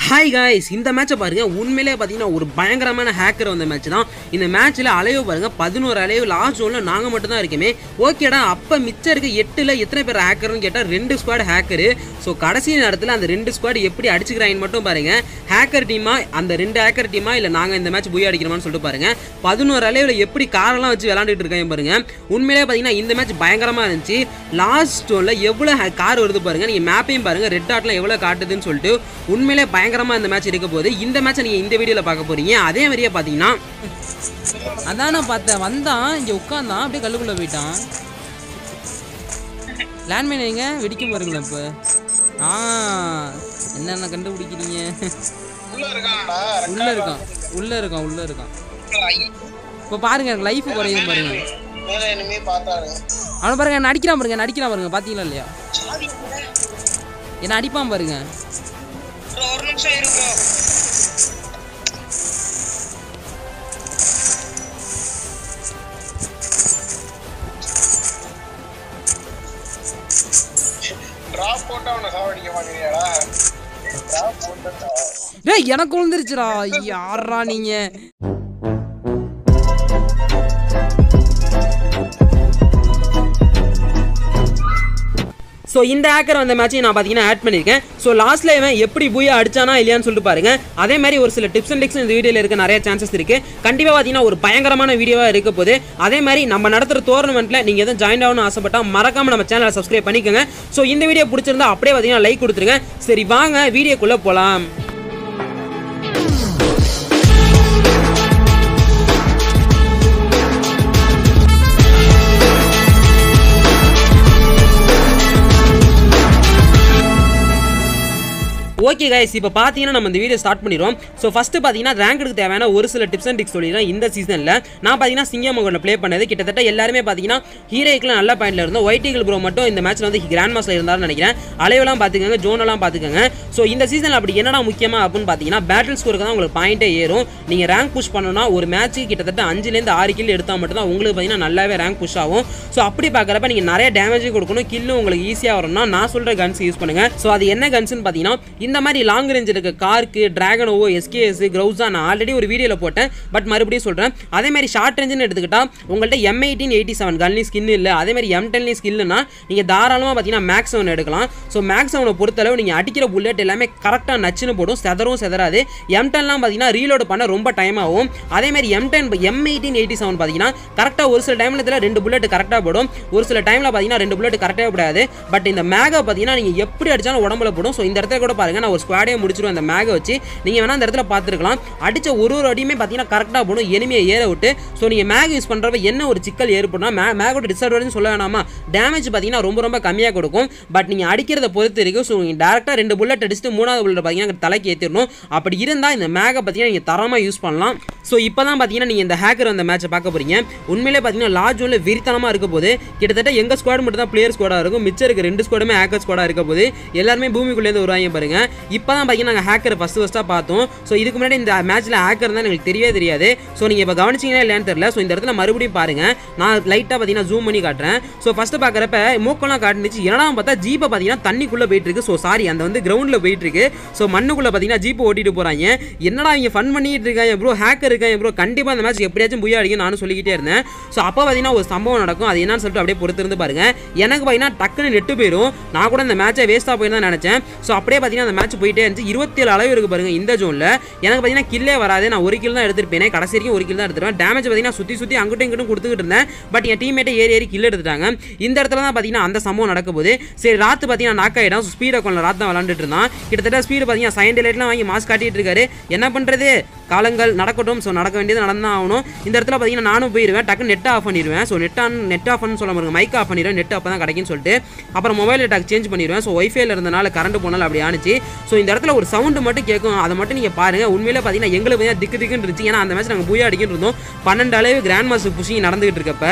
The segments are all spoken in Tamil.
ஹாய் காய்ஸ் இந்த மேட்சை பாருங்க உண்மையிலே பார்த்தீங்கன்னா ஒரு பயங்கரமான ஹேக்கர் வந்த மேட்ச் தான் இந்த மேட்ச்சில் அலைவு பாருங்க பதினோரு அலைவு லாஸ்ட் ஒன்றில் நாங்கள் மட்டும் தான் இருக்கமே ஓகேடா அப்போ மிச்சம் இருக்க எட்டில் எத்தனை பேர் ஹேக்கர்னு கேட்டால் ரெண்டு ஸ்குவாட் ஹேக்கரு ஸோ கடைசி நேரத்தில் அந்த ரெண்டு ஸ்குவாட் எப்படி அடிச்சுக்கிறாங்கன்னு மட்டும் பாருங்க ஹேக்கர் டீமா அந்த ரெண்டு ஹேக்கர் டீமா இல்லை நாங்கள் இந்த மேட்ச் போய் அடிக்கிறோமான்னு சொல்லிட்டு பாருங்க பதினோரு அலைவில் எப்படி காரெல்லாம் வச்சு விளாண்டுட்டு இருக்காங்க பாருங்க உண்மையிலே பார்த்தீங்கன்னா இந்த மேட்ச் பயங்கரமாக இருந்துச்சு லாஸ்ட் ஒன்ல எவ்வளோ கார் வருது பாருங்க நீங்கள் மேப்பையும் பாருங்க ரெட் டாட்லாம் எவ்வளோ காட்டுதுன்னு சொல்லிட்டு உண்மையிலே பயங்கரமாக இந்த மேட்ச் இருக்க போகுது இந்த மேட்சை நீங்கள் இந்த வீடியோவில் பார்க்க போறீங்க அதே மாதிரியே பார்த்தீங்கன்னா அதான் நான் பார்த்தேன் வந்தான் இங்கே உட்காந்தான் அப்படியே கல்லுக்குள்ளே போயிட்டான் லேண்ட்மைன் எங்க வெடிக்கும் பாருங்களேன் இப்போ ஆ என்னென்ன கண்டுபிடிக்கிறீங்க உள்ள இருக்கானடா உள்ளே இருக்கான் உள்ளே இருக்கான் உள்ளே இருக்கான் இப்போ பாருங்க எனக்கு லைஃப் குறையும் பாருங்க மேல இனிமே பார்த்தாரு அவனை பாருங்க என்ன அடிக்கிறான் பாருங்க என்ன அடிக்கிறான் பாருங்க பார்த்தீங்களா இல்லையா என்ன அடிப்பான் பாருங்க bro, ஒரு நிமிஷம் இரு bro. Drop போட்டு அவனை சாவடிக்க மாட்டேங்கிறியாடா? Drop போட்டுட்டா. டேய் எனக்கு விழுந்துருச்சுடா யாரா நீங்க ஸோ இந்த ஹேக்கர் வந்த மேட்சையும் நான் பார்த்தீங்கன்னா ஆட் பண்ணியிருக்கேன் ஸோ லாஸ்ட்ல இவன் எப்படி பூயா அடிச்சானா இல்லையான்னு சொல்லிட்டு பாருங்க அதே மாதிரி ஒரு சில டிப்ஸ் அண்ட் டிக்ஸ் இந்த வீடியோவில் இருக்க நிறைய சான்சஸ் இருக்கு கண்டிப்பாக பார்த்தீங்கன்னா ஒரு பயங்கரமான வீடியோவாக இருக்க போது அதே மாதிரி நம்ம நடத்துகிற டோர்னமெண்ட்டில் நீங்கள் எதுவும் ஜாயின் ஆகணும்னு ஆசைப்பட்டா மறக்காம நம்ம சேனலை சப்ஸ்கிரைப் பண்ணிக்கோங்க ஸோ இந்த வீடியோ பிடிச்சிருந்தா அப்படியே பார்த்தீங்கன்னா லைக் கொடுத்துருங்க சரி வாங்க வீடியோக்குள்ளே போகலாம் ஓகே கைஸ் இப்போ பார்த்தீங்கன்னா நம்ம இந்த வீடியோ ஸ்டார்ட் பண்ணிடுவோம் ஸோ ஃபஸ்ட்டு பார்த்தீங்கன்னா ரேங்க்கு தேவையான ஒரு சில டிப்ஸ் அண்ட் டிக்ஸ் சொல்லிடுறேன் இந்த சீசனில் நான் பார்த்தீங்கன்னா சிங்கமங்கலில் ப்ளே பண்ணது கிட்டத்தட்ட எல்லாருமே பார்த்தீங்கன்னா ஹீரோய்க்குலாம் நல்ல பாயிண்ட்ல இருந்தோம் ஒயிட் ஈகிள் ப்ரோ மட்டும் இந்த மேட்ச்சில் வந்து கிராண்ட் மாஸ்ல இருந்தாருன்னு நினைக்கிறேன் அலைவெல்லாம் பார்த்துக்கோங்க ஜோனெல்லாம் பார்த்துக்கோங்க ஸோ இந்த சீசனில் அப்படி என்னடா முக்கியமாக அப்படின்னு பார்த்தீங்கன்னா பேட்டில் ஸ்கோருக்கு தான் உங்களுக்கு பாயிண்டே ஏறும் நீங்கள் ரேங்க் புஷ் பண்ணணும்னா ஒரு மேட்ச்சுக்கு கிட்டத்தட்ட அஞ்சுலேருந்து ஆறு கில் எடுத்தால் மட்டும் தான் உங்களுக்கு பார்த்தீங்கன்னா நல்லாவே ரேங்க் புஷ் ஆகும் ஸோ அப்படி பார்க்குறப்ப நீங்கள் நிறைய டேமேஜும் கொடுக்கணும் கில்லும் உங்களுக்கு ஈஸியாக வரும்னா நான் சொல்கிற கன்ஸ் யூஸ் பண்ணுங்க ஸோ அது என்ன கன்ஸ்னு பார்த்தீங்கன்னா இந்த மாதிரி லாங் ரேஞ்ச் இருக்க கார்க்கு டிராகனோவோ எஸ்கேஎஸ் க்ரௌஸா நான் ஆல்ரெடி ஒரு வீடியோவில் போட்டேன் பட் மறுபடியும் சொல்கிறேன் அதே மாதிரி ஷார்ட் ரேஞ்சுன்னு எடுத்துக்கிட்டா உங்கள்கிட்ட எம் எயிட்டீன் எயிட்டி செவன் கன்லி ஸ்கின் இல்லை அதே மாதிரி எம் டென்லி ஸ்கில்லுனா நீங்கள் தாராளமாக பார்த்தீங்கன்னா மேக்ஸ் செவன் எடுக்கலாம் ஸோ மேக்ஸ் செவனை பொறுத்தளவு நீங்கள் அடிக்கிற புல்லட் எல்லாமே கரெக்டாக நச்சுன்னு போடும் செதறும் செதறாது எம் டென்லாம் பார்த்தீங்கன்னா ரீலோடு பண்ண ரொம்ப டைம் ஆகும் அதே மாதிரி M ten M eighteen eighty seven பார்த்தீங்கன்னா கரெக்டாக ஒரு சில டைமில் இதில் ரெண்டு புல்லட் கரெக்டாக போடும் ஒரு சில டைமில் பார்த்தீங்கன்னா ரெண்டு புல்லட் கரெக்டாக போடாது பட் இந்த மேகை பார்த்தீங்கன்னா நீங்கள் எப்படி அடிச்சாலும் உடம்புல போடும் ஸோ இந்த இடத்துல கூட பாருங்க நான் ஒரு ஸ்குவாடே முடிச்சிருவேன் அந்த மேகை வச்சு நீங்கள் வேணால் அந்த இடத்துல பார்த்துருக்கலாம் அடிச்ச ஒரு ஒரு அடியுமே பார்த்தீங்கன்னா கரெக்டாக போடும் எனிமையை ஏற விட்டு ஸோ நீங்கள் மேக் யூஸ் பண்ணுறப்ப என்ன ஒரு சிக்கல் ஏற்படும்னா மே மேகோட டிஸ்அட்வான்டேஜ் சொல்ல வேணாமா டேமேஜ் பார்த்தீங்கன்னா ரொம்ப ரொம்ப கம்மியாக கொடுக்கும் பட் நீங்கள் அடிக்கிறத பொறுத்து இருக்குது ஸோ நீங்கள் டேரெக்டாக ரெண்டு புல்லட் அடிச்சுட்டு மூணாவது புல்லட் பார்த்தீங்கன்னா தலைக்கு ஏற்றிடணும் அப்படி இருந்தால் இந்த மேகை பார்த்தீங்கன்னா நீங்கள் தரமாக யூஸ் பண்ணலாம் ஸோ இப்போ தான் பார்த்தீங்கன்னா நீங்கள் இந்த ஹேக்கர் அந்த மேட்சை பார்க்க போறீங்க உண்மையிலே பார்த்தீங்கன்னா லார்ஜ் ஒன்ல வெறித்தனமாக இருக்க போது கிட்டத்தட்ட எங்கள் ஸ்குவாட் மட்டும் தான் பிளேயர் ஸ்குவாடாக இருக்கும் மிச்சம் இருக்க ரெண்டு ஸ்குவாடுமே ஹேக்கர் ஸ்குவாடாக இருக்க போது எல்லாருமே பூமிக்குள்ளேருந்து வருவாங்க பாருங்க இப்போ தான் பார்த்தீங்கன்னா நாங்கள் ஹேக்கர் ஃபஸ்ட்டு ஃபஸ்ட்டாக பார்த்தோம் ஸோ இதுக்கு முன்னாடி இந்த மேட்ச்சில் ஹேக்கர் தான் எங்களுக்கு தெரியவே தெரியாது ஸோ நீங்கள் இப்போ கவனிச்சிங்கன்னா இல்லையான்னு தெரியல ஸோ இந்த இடத்துல மறுபடியும் பாருங்க நான் லைட்டாக பார்த்தீங்கன்னா ஜூம் பண்ணி காட்டுறேன் ஸோ ஃபஸ்ட்டு பார்க்குறப்ப மூக்கெல்லாம் காட்டுனுச்சு என்னடா பார்த்தா ஜீப்பை பார்த்தீங்கன்னா தண்ணிக்குள்ளே போயிட்டு இருக்கு ஸோ சாரி அந்த வந்து கிரவுண்டில் போயிட்டு இருக்கு ஸோ மண்ணுக்குள்ளே பார்த்தீங்கன்னா ஜீப்பை ஓட்டிட்டு போகிறாங்க என்னடா இங்கே ஃபன் பண்ணிட்டு இருக்காங்க ப்ரோ ஹேக்கர் இருக்காங்க ப்ரோ கண்டிப்பாக இந்த மேட்ச் எப்படியாச்சும் புயா அடிக்கும் நானும் சொல்லிக்கிட்டே இருந்தேன் ஸோ அப்போ பார்த்தீங்கன்னா ஒரு சம்பவம் நடக்கும் அது என்னன்னு சொல்லிட்டு அப்படியே பொறுத்திருந்து பாருங்க எனக்கு பார்த்தீங்கன்னா டக்குன்னு நெட்டு போயிடும் நான் கூட இந்த மேட்சை வேஸ்ட்டாக போய் தான் நினச்சேன் ஸோ அப்படியே பார்த்தீங்கன்னா அந்த மேட்ச் போயிட்டே இருந்துச்சு இருபத்தேழு அளவு இருக்கு பாருங்க இந்த ஜோனில் எனக்கு பார்த்தீங்கன்னா கில்லே வராது நான் ஒரு கில் தான் எடுத்துருப்பேன் கடைசி வரைக்கும் ஒரு கில் தான் எடுத்துருவேன் டேமேஜ் பார்த்தீங்கன்னா சுற்றி சுற்றி அங்கிட்டும் இங்கிட்டும் கொடுத்துக்கிட்டு இருந்தேன் பட் என் டீமேட்டை ஏறி ஏறி கில் எடுத்துட்டாங்க இந்த இடத்துல தான் பார்த்தீங்கன்னா அந்த சம்பவம் நடக்க போது சரி ராத்து பார்த்தீங்கன்னா நாக் ஆகிடும் ஸ்பீட் அக்கௌண்ட்டில் ராத் தான் விளாண்டுட்டு இருந்தான் கிட்டத்தட்ட ஸ்பீடு பார்த்தீங்கன்னா சைன் லைட்லாம் வாங்கி மாஸ்க் காட்டிட்டு இருக்காரு என்ன பண்ணுறது காலங்கள் நடக்கட்டும் ஸோ நடக்க வேண்டியது நடந்தான் ஆகணும் இந்த இடத்துல பார்த்தீங்கன்னா நானும் போயிடுவேன் டக்கு நெட் ஆஃப் பண்ணிடுவேன் so net on net off சொல்ல பாருங்க மைக் ஆஃப் பண்ணிடுவேன் நெட் அப்போ தான் கிடைக்கும்னு சொல்லிட்டு அப்புறம் மொபைல் டக் சேஞ்ச் பண்ணிடுவேன் ஸோ ஒய்ஃபைல இருந்தனால கரண்ட் போனாலும் அப்படி ஆனிச்சு ஸோ இந்த இடத்துல ஒரு சவுண்டு மட்டும் கேட்கும் அதை மட்டும் நீங்கள் பாருங்கள் உண்மையிலே பார்த்தீங்கன்னா எங்களுக்கு பார்த்தீங்கன்னா திக்கு திக்குன்னு இருந்துச்சு ஏன்னா அந்த மேட்ச் நாங்கள் பூயா அடிக்கிட்டு இருந்தோம் பன்னெண்டு அளவு கிராண்ட் மாஸ்டர் புஷிங் நடந்துகிட்டு இருக்கப்ப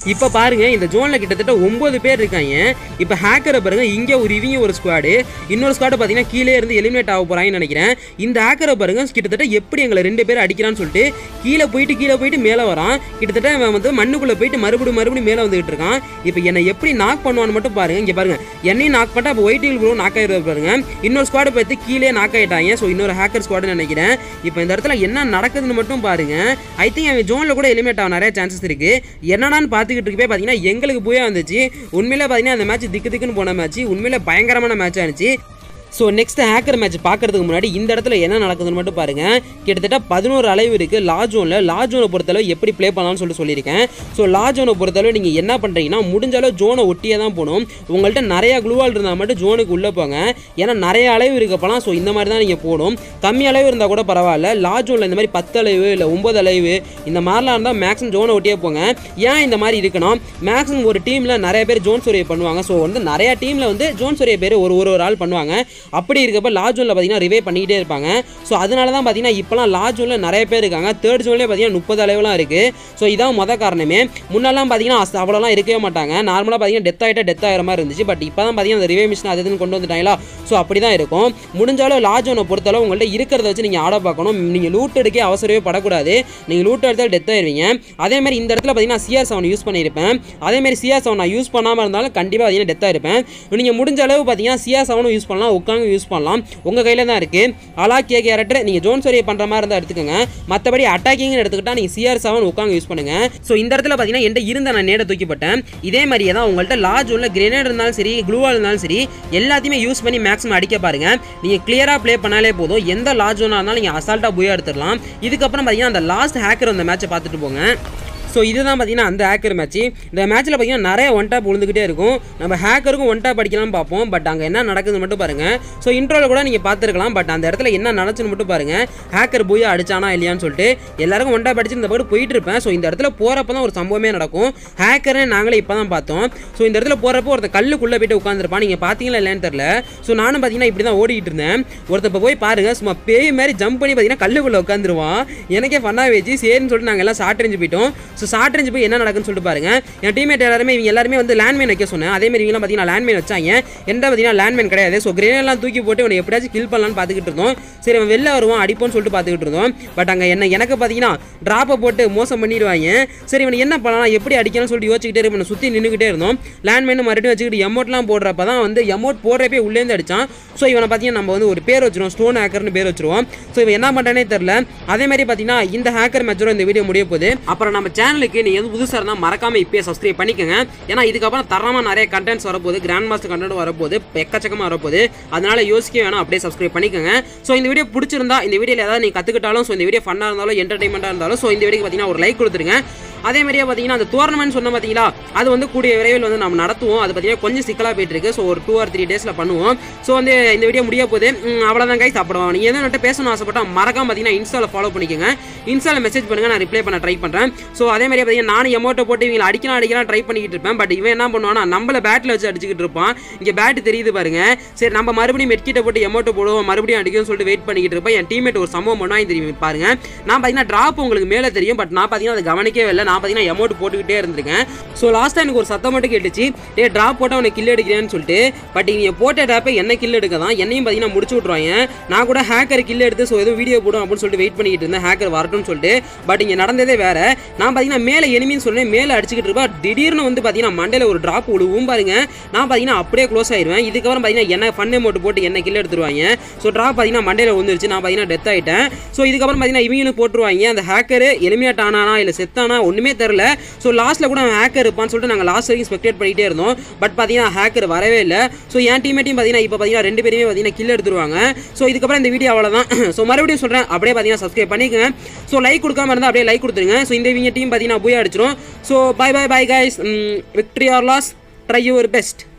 இப்போ பாருங்க இந்த ஜோனில் கிட்டத்தட்ட ஒன்பது பேர் இருக்காங்க இப்போ ஹேக்கரை பாருங்க இங்கே ஒரு இவங்க ஒரு ஸ்குவாடு இன்னொரு ஸ்குவாடு பார்த்தீங்கன்னா கீழே இருந்து எலிமினேட் ஆக போகிறாங்கன்னு நினைக்கிறேன் இந்த ஹேக்கரை பாருங்க கிட்டத்தட்ட எப்படி எங்களை ரெண்டு பேர் அடிக்கிறான்னு சொல்லிட்டு கீழே போயிட்டு கீழே போயிட்டு மேலே வரான் கிட்டத்தட்ட அவன் வந்து மண்ணுக்குள்ளே போயிட்டு மறுபடியும் மறுபடியும் மேலே வந்துகிட்டு இருக்கான் இப்போ என்னை எப்படி நாக் பண்ணுவான்னு மட்டும் பாருங்க இங்கே பாருங்க என்னையும் நாக் பண்ணிட்டு அப்போ ஒயிட் ப்ரோ நாக் ஆகிடுவார் பாருங்க இன்னொரு ஸ்குவாடு பார்த்து கீழே நாக் ஆகிட்டாங்க ஸோ இன்னொரு ஹேக்கர் ஸ்குவாடுன்னு நினைக்கிறேன் இப்போ இந்த இடத்துல என்ன நடக்குதுன்னு மட்டும் பாருங்க ஐ திங்க் அவன் ஜோனில் கூட எலிமினேட் ஆக நிறைய சான்சஸ் இருக்கு என்னடான்னு பார்த்துக்கிட்டு இருக்கப்பே பார்த்தீங்கன்னா எங்களுக்கு போய் வந்துச்சு உண்மையிலே பார்த்தீங்கன்னா அந்த மேட்ச் திக்கு திக்குன்னு போன மேட்ச் உண்மையிலே பயங்கரமான மேட்ச் ஆனிச்சு ஸோ நெக்ஸ்ட் ஹேக்கர் மேட்ச் பார்க்கறதுக்கு முன்னாடி இந்த இடத்துல என்ன நடக்குதுன்னு மட்டும் பாருங்க கிட்டத்தட்ட பதினோரு அளவு இருக்கு லாஜோனில் லாஜோனை பொறுத்தளவு எப்படி ப்ளே பண்ணலாம்னு சொல்லிட்டு சொல்லியிருக்கேன் ஸோ லாஜோனை பொறுத்தளவு நீங்கள் என்ன பண்ணுறீங்கன்னா முடிஞ்ச அளவு ஜோனை ஒட்டியே தான் போகணும் உங்கள்கிட்ட நிறைய குளுவால் இருந்தால் மட்டும் ஜோனுக்கு உள்ளே போங்க ஏன்னா நிறைய அளவு இருக்கப்பலாம் ஸோ இந்த மாதிரி தான் நீங்கள் போகணும் கம்மி அளவு இருந்தால் கூட பரவாயில்ல லாஜோனில் இந்த மாதிரி பத்து அளவு இல்லை ஒன்பது அளவு இந்த மாதிரிலாம் இருந்தால் மேக்ஸிமம் ஜோனை ஒட்டியே போங்க ஏன் இந்த மாதிரி இருக்கணும் மேக்ஸிமம் ஒரு டீமில் நிறைய பேர் ஜோன் சோரியை பண்ணுவாங்க ஸோ வந்து நிறைய டீமில் வந்து ஜோன் சோரிய பேர் ஒரு ஒரு ஒரு ஆள் பண்ணுவாங்க அப்படி இருக்கப்ப லார்ஜ் ஜோனில் பார்த்தீங்கன்னா ரிவே பண்ணிக்கிட்டே இருப்பாங்க ஸோ அதனால தான் பார்த்தீங்கன்னா இப்போலாம் லார்ஜ் ஜோனில் நிறைய பேர் இருக்காங்க தேர்ட் ஜோன்லேயே பார்த்தீங்கன்னா முப்பது அளவுலாம் இருக்குது ஸோ இதான் மொத காரணமே முன்னெல்லாம் பார்த்தீங்கன்னா அஸ்- அவ்வளோலாம் இருக்கவே மாட்டாங்க நார்மலாக பார்த்தீங்கன்னா டெத் ஆகிட்ட டெத் ஆகிற மாதிரி இருந்துச்சு பட் இப்போ தான் பார்த்தீங்கன்னா அந்த ரிவே மிஷின் அது இதுன்னு கொண்டு வந்துட்டாங்களா ஸோ அப்படி தான் இருக்கும் முடிஞ்சாலும் லார்ஜ் ஜோனை பொறுத்தளவு உங்கள்கிட்ட இருக்கிறத வச்சு நீங்கள் ஆட பார்க்கணும் நீங்கள் லூட் எடுக்க அவசரமே படக்கூடாது நீங்கள் லூட் எடுத்தால் டெத் ஆயிருவீங்க அதே மாதிரி இந்த இடத்துல பார்த்தீங்கன்னா சிஆர் செவன் யூஸ் பண்ணியிருப்பேன் அதே மாதிரி சிஆர் செவன் நான் யூஸ் பண்ணாமல் இருந்தாலும் கண்டிப்பாக பார்த்தீங்கன்னா டெத் ஆயிருப்பேன் நீங்கள் முடிஞ்ச அளவு பார்த்தீங்கன்னா சிஆர் செவனும் யூஸ் பண்ணலாம் உட்காந்து யூஸ் பண்ணலாம் உங்கள் கையில் தான் இருக்குது அலா கே கேரக்டர் நீங்கள் ஜோன் சோரியை பண்ணுற மாதிரி இருந்தால் எடுத்துக்கோங்க மற்றபடி அட்டாக்கிங் எடுத்துக்கிட்டா நீங்கள் சிஆர் செவன் உட்காந்து யூஸ் பண்ணுங்க ஸோ இந்த இடத்துல பார்த்தீங்கன்னா என்கிட்ட இருந்த நான் நேட தூக்கிப்பட்டேன் இதே மாதிரியே தான் உங்கள்கிட்ட லார்ஜ் உள்ள கிரேனேட் இருந்தாலும் சரி க்ளூவால் இருந்தாலும் சரி எல்லாத்தையுமே யூஸ் பண்ணி மேக்ஸிமம் அடிக்க பாருங்க நீங்கள் கிளியராக ப்ளே பண்ணாலே போதும் எந்த லார்ஜ் ஒன்றா இருந்தாலும் நீங்கள் அசால்ட்டாக போய் எடுத்துடலாம் இதுக்கப்புறம் பார்த்தீங்கன்னா அந்த லாஸ்ட் ஹேக்கர் அந்த மேட்சை பார்த்துட்டு போங்க ஸோ இதுதான் பார்த்தீங்கன்னா அந்த ஹேக்கர் மேட்ச் இந்த மேட்ச்சில் பார்த்தீங்கன்னா நிறைய ஒன் டாப் விழுந்துக்கிட்டே இருக்கும் நம்ம ஹேக்கருக்கும் ஒன் டாப் அடிக்கலாம் பார்ப்போம் பட் அங்கே என்ன நடக்குதுன்னு மட்டும் பாருங்க ஸோ இன்ட்ரோவில் கூட நீங்கள் பார்த்துருக்கலாம் பட் அந்த இடத்துல என்ன நடந்துச்சுன்னு மட்டும் பாருங்க ஹேக்கர் போய் அடிச்சானா இல்லையான்னு சொல்லிட்டு எல்லாருக்கும் ஒன் டாப் அடிச்சு இந்த பக்கம் போயிட்டு இருப்பேன் ஸோ இந்த இடத்துல போகிறப்ப தான் ஒரு சம்பவமே நடக்கும் ஹேக்கர்னு நாங்களே இப்போ தான் பார்த்தோம் ஸோ இந்த இடத்துல போகிறப்போ ஒருத்தர் கல்லுக்குள்ளே போயிட்டு உட்காந்துருப்பான் நீங்கள் பார்த்தீங்களா இல்லையான்னு தெரில ஸோ நானும் பார்த்தீங்கன்னா இப்படி தான் ஓடிக்கிட்டு இருந்தேன் ஒருத்தர் இப்போ போய் பாருங்க சும்மா பேய் மாதிரி ஜம்ப் பண்ணி பார்த்தீங்கன்னா கல்லுக்குள்ளே உட்காந்துருவான் எனக்கே ஃபன்னாக வச்சு சரின்னு சொல்லிட்டு நாங்கள் எல்லாம் ஷார்ட் ரேஞ்சு போயிட்டோம் ஸோ ஷார்ட் ரேஞ்சு போய் என்ன நடக்குன்னு சொல்லிட்டு பாருங்க என் டீமேட் எல்லாருமே இவங்க எல்லாருமே வந்து லேண்ட்மைன் வைக்க சொன்னேன் அதே மாதிரி இவங்கலாம் பார்த்தீங்கன்னா லேண்ட்மைன் வச்சாங்க என்கிட்ட பார்த்தீங்கன்னா லேண்ட்மைன் கிடையாது ஸோ கிரேனெல்லாம் தூக்கி போட்டு இவனை எப்படியாச்சும் கில் பண்ணலாம்னு பார்த்துக்கிட்டு இருந்தோம் சரி அவன் வெளில வருவான் அடிப்போம்னு சொல்லிட்டு பார்த்துக்கிட்டு இருந்தோம் பட் அங்கே என்ன எனக்கு பார்த்தீங்கன்னா ட்ராப்பை போட்டு மோசம் பண்ணிடுவாங்க சரி இவனை என்ன பண்ணலாம் எப்படி அடிக்கலாம்னு சொல்லிட்டு யோசிச்சுக்கிட்டே இருப்பேன் சுற்றி நின்றுக்கிட்டே இருந்தோம் லேண்ட்மைன் மறுபடியும் வச்சுக்கிட்டு எமௌண்ட்லாம் போடுறப்ப தான் வந்து எமௌண்ட் போடுறப்பே உள்ளேருந்து அடிச்சான் ஸோ இவனை பார்த்தீங்கன்னா நம்ம வந்து ஒரு பேர் வச்சிருவோம் ஸ்டோன் ஹேக்கர்னு பேர் வச்சிருவோம் ஸோ இவன் என்ன பண்ணுறேனே தெரில அதே மாதிரி பார்த்தீங்கன்னா இந்த ஹேக்கர் மேட்சோட இந்த வீடியோ முடிய போகுது அப்புறம் நம்ம சேனலுக்கு நீங்கள் வந்து புதுசாக இருந்தால் மறக்காம இப்பயே சப்ஸ்கிரைப் பண்ணிக்கோங்க ஏன்னா இதுக்கப்புறம் தரமாக நிறைய கண்டென்ட்ஸ் வரப்போகுது கிராண்ட் மாஸ்டர் கண்டென்ட் வரப்போகுது எக்கச்சக்கமாக வரப்போகுது அதனால யோசிக்க வேணாம் அப்படியே சப்ஸ்கிரைப் பண்ணிக்கோங்க ஸோ இந்த வீடியோ பிடிச்சிருந்தா இந்த வீடியோவில் ஏதாவது நீங்கள் கற்றுக்கிட்டாலும் ஸோ இந்த வீடியோ ஃபன்னாக இருந்தாலும் என்டர்டைன்மெண்ட்டாக இருந்தாலும் ஸோ இந்த வீடியோக்கு பார்த்தீங்கன்னா ஒரு லைக் கொடுத்துருங்க அதே மாதிரியே பார்த்தீங்கன்னா அந்த டோர்னமெண்ட் சொன்ன பார்த்தீங்களா அது வந்து கூடிய விரைவில் வந்து நம்ம நடத்துவோம் அது பார்த்தீங்கன்னா கொஞ்சம் சிக்கலாக போயிட்டு இருக்கு ஸோ ஒரு டூ ஆர் த்ரீ டேஸில் பண்ணுவோம் ஸோ வந்து இந்த வீடியோ முடிய போகுது ம், அவ்வளவுதான் கைஸ் அப்புறம் நீங்கள் எதுவும் என்கிட்ட பேசணும் ஆசைப்பட்டா மறக்காம பார்த்தீங்கன்னா இன்ஸ்டாவில் ஃபாலோ பண்ணிக்கோங்க இன்ஸ்டாவில் மெசேஜ் பண்ணுங்க நான் ரிப்ளை பண்ண ட்ரை பண்ணுறேன் ஸோ அதே மாதிரி பார்த்தீங்கன்னா நானும் எமௌண்ட்டை போட்டு இவங்களை அடிக்கலாம் அடிக்கலாம் ட்ரை பண்ணிக்கிட்டு இருப்பேன் பட் இவன் என்ன பண்ணுவானா நம்மள பேட்டில் வச்சு அடிச்சுக்கிட்டு இருப்பான் இங்கே பேட் தெரியுது பாருங்க சரி நம்ம மறுபடியும் மெட்கிட்ட போட்டு எமௌண்ட்டை போடுவோம் மறுபடியும் அடிக்கும்னு சொல்லிட்டு வெயிட் பண்ணிக்கிட்டு இருப்பேன் என் டீமேட் ஒரு சம்பவம் பண்ணா தெரியும் பாருங்க நான் பார்த்தீங்கன்னா ட்ராப் உங்களுக்கு மேலே தெரியும் பட் நான் பார்த்தீங்கன்னா அதை கவனிக்கவே இல்லை நான் பார்த்தீங்கன்னா எமௌண்ட் போட்டுக்கிட்டே இருந்திருக்கேன் ஸோ லாஸ்ட்டாக எனக்கு ஒரு சத்தம் மட்டும் கேட்டுச்சு டே ட்ராப் போட்டால் உனக்கு கில் எடுக்கிறேன்னு சொல்லிட்டு பட் இவங்க போட்ட ட்ராப்பை என்ன கில் எடுக்க தான் என்னையும் பார்த்தீங்கன்னா முடிச்சு விட்ருவாங்க நான் கூட ஹேக்கர் கில் எடுத்து ஸோ ஏதோ வீடியோ போடும் அப்படின்னு சொல்லிட்டு வெயிட் பண்ணிக்கிட்டு இருந்தேன் ஹேக்கர் வரட்டும்னு சொல்லிட்டு பட் இங்கே நடந்ததே வேற நான் பார்த்தீங்கன்னா மேலே எனிமின்னு சொன்னேன் மேலே அடிச்சுக்கிட்டு இருப்பா திடீர்னு வந்து பார்த்தீங்கன்னா மண்டையில் ஒரு ட்ராப் விழுவும் பாருங்க நான் பார்த்தீங்கன்னா அப்படியே க்ளோஸ் ஆயிடுவேன் இதுக்கப்புறம் பார்த்தீங்கன்னா என்ன ஃபன் அமௌண்ட் போட்டு என்ன கில் எடுத்துருவாங்க ஸோ ட்ராப் பார்த்தீங்கன்னா மண்டையில் விழுந்துருச்சு நான் பார்த்தீங்கன்னா டெத் ஆயிட்டேன் ஸோ இதுக்கப்புறம் பார்த்தீங்கன்னா இவங்களும் போட்டுருவாங்க அந்த ஹேக்கர் எலிமினேட் ஆனானா இல்லை செத்தானா ஒன்றுமே தெரில ஸோ லாஸ்ட்டில் கூட அவன் ஹேக்கர் இருப்பான்னு சொல்லிட்டு நாங்கள் லாஸ்ட் வரைக்கும் ஸ்பெக்டேட் பண்ணிகிட்டே இருந்தோம் பட் பார்த்தீங்கன்னா ஹேக்கர் வரவே இல்லை ஸோ என் டீமேட்டையும் பார்த்தீங்கன்னா இப்போ பார்த்தீங்கன்னா ரெண்டு பேருமே பார்த்தீங்கன்னா கில் எடுத்துருவாங்க ஸோ இதுக்கப்புறம் இந்த வீடியோ அவ்வளோதான் ஸோ மறுபடியும் சொல்கிறேன் அப்படியே பார்த்தீங்கன்னா சப்ஸ்கிரைப் பண்ணிக்கோங்க ஸோ லைக் கொடுக்காம இருந்தால் அப்படியே லைக் கொடுத்துருங்க ஸோ இந்த இவங்க டீம் பார்த்தீங்கன்னா போய் அடிச்சிரும் so bye bye bye guys victory or loss try your best